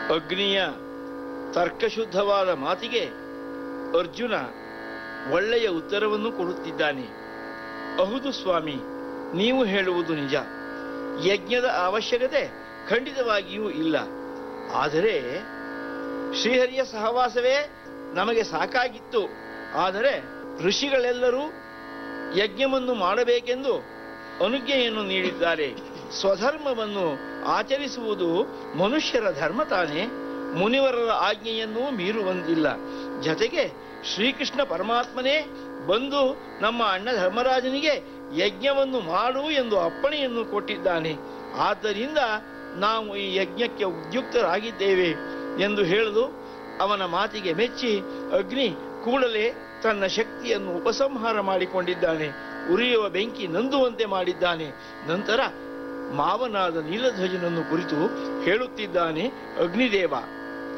ಅಗ್ನಿಯ ತರ್ಕಶುದ್ಧವಾದ ಮಾತಿಗೆ ಅರ್ಜುನ ಒಳ್ಳೆಯ ಉತ್ತರವನ್ನು ಕೊಡುತ್ತಿದ್ದಾನೆ ಹೌದು ಸ್ವಾಮಿ ನೀವು ಹೇಳುವುದು ನಿಜ ಯಜ್ಞದ ಅವಶ್ಯಕತೆ ಖಂಡಿತವಾಗಿಯೂ ಇಲ್ಲ ಆದರೆ ಶ್ರೀಹರಿಯ ಸಹವಾಸವೇ ನಮಗೆ ಸಾಕಾಗಿತ್ತು ಆದರೆ ಋಷಿಗಳೆಲ್ಲರೂ ಯಜ್ಞವನ್ನು ಮಾಡಬೇಕೆಂದು ಅನುಜ್ಞೆಯನ್ನು ನೀಡಿದ್ದಾರೆ ಸ್ವಧರ್ಮವನ್ನು ಆಚರಿಸುವುದು ಮನುಷ್ಯರ ಧರ್ಮ ತಾನೇ ಮುನಿವರರ ಆಜ್ಞೆಯನ್ನೂ ಮೀರುವಂತಿಲ್ಲ ಜತೆಗೆ ಶ್ರೀಕೃಷ್ಣ ಪರಮಾತ್ಮನೇ ಬಂದು ನಮ್ಮ ಅಣ್ಣ ಧರ್ಮರಾಜನಿಗೆ ಯಜ್ಞವನ್ನು ಮಾಡು ಎಂದು ಅಪ್ಪಣೆಯನ್ನು ಕೊಟ್ಟಿದ್ದಾನೆ ಆದ್ದರಿಂದ ನಾವು ಈ ಯಜ್ಞಕ್ಕೆ ಉದ್ಯುಕ್ತರಾಗಿದ್ದೇವೆ ಎಂದು ಹೇಳಲು ಅವನ ಮಾತಿಗೆ ಮೆಚ್ಚಿ ಅಗ್ನಿ ಕೂಡಲೇ ತನ್ನ ಶಕ್ತಿಯನ್ನು ಉಪಸಂಹಾರ ಮಾಡಿಕೊಂಡಿದ್ದಾನೆ ಉರಿಯುವ ಬೆಂಕಿ ನಂದುವಂತೆ ಮಾಡಿದ್ದಾನೆ ನಂತರ ಮಾವನಾದ ನೀಲಧ್ವಜನನ್ನು ಕುರಿತು ಹೇಳುತ್ತಿದ್ದಾನೆ ಅಗ್ನಿದೇವ